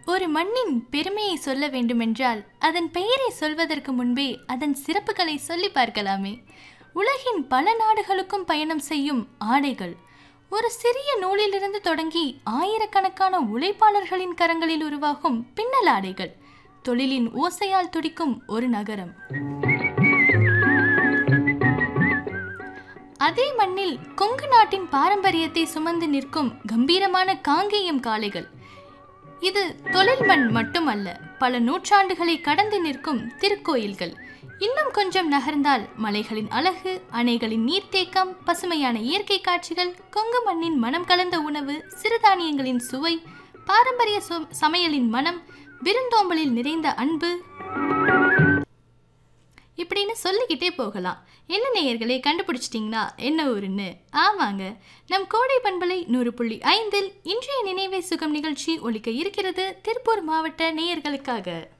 ஒரு மண்ணின் பெருமையை சொல்ல வேண்டுமென்றால் அதன் பெயரை சொல்வதற்கு முன்பே அதன் சிறப்புகளை சொல்லி பார்க்கலாமே உலகின் பல நாடுகளுக்கும் பயணம் செய்யும் ஆடைகள் ஒரு சிறிய நூலிலிருந்து தொடங்கி ஆயிரக்கணக்கான உழைப்பாளர்களின் கரங்களில் உருவாகும் பின்னல் ஆடைகள் தொழிலின் ஓசையால் துடிக்கும் ஒரு நகரம் அதே மண்ணில் கொங்கு நாட்டின் பாரம்பரியத்தை சுமந்து நிற்கும் கம்பீரமான காங்கேயம் காளைகள் இது தொழில் மண் மட்டுமல்ல பல நூற்றாண்டுகளை கடந்து நிற்கும் திருக்கோயில்கள் இன்னும் கொஞ்சம் நகர்ந்தால் மலைகளின் அழகு அணைகளின் நீர்த்தேக்கம் பசுமையான இயற்கை காட்சிகள் கொங்கு மண்ணின் மனம் கலந்த உணவு சிறுதானியங்களின் சுவை பாரம்பரிய சு- சமையலின் மனம் விருந்தோம்பலில் நிறைந்த அன்பு இப்படின்னு சொல்லிக்கிட்டே போகலாம் என்ன நேயர்களே கண்டுபிடிச்சிட்டிங்களா என்ன ஊருன்னு ஆமாங்க நம் கோடை பண்பலை நூறு புள்ளி ஐந்தில் இன்றைய நினைவே சுகம் நிகழ்ச்சி ஒலிக்க இருக்கிறது திருப்பூர் மாவட்ட நேயர்களுக்காக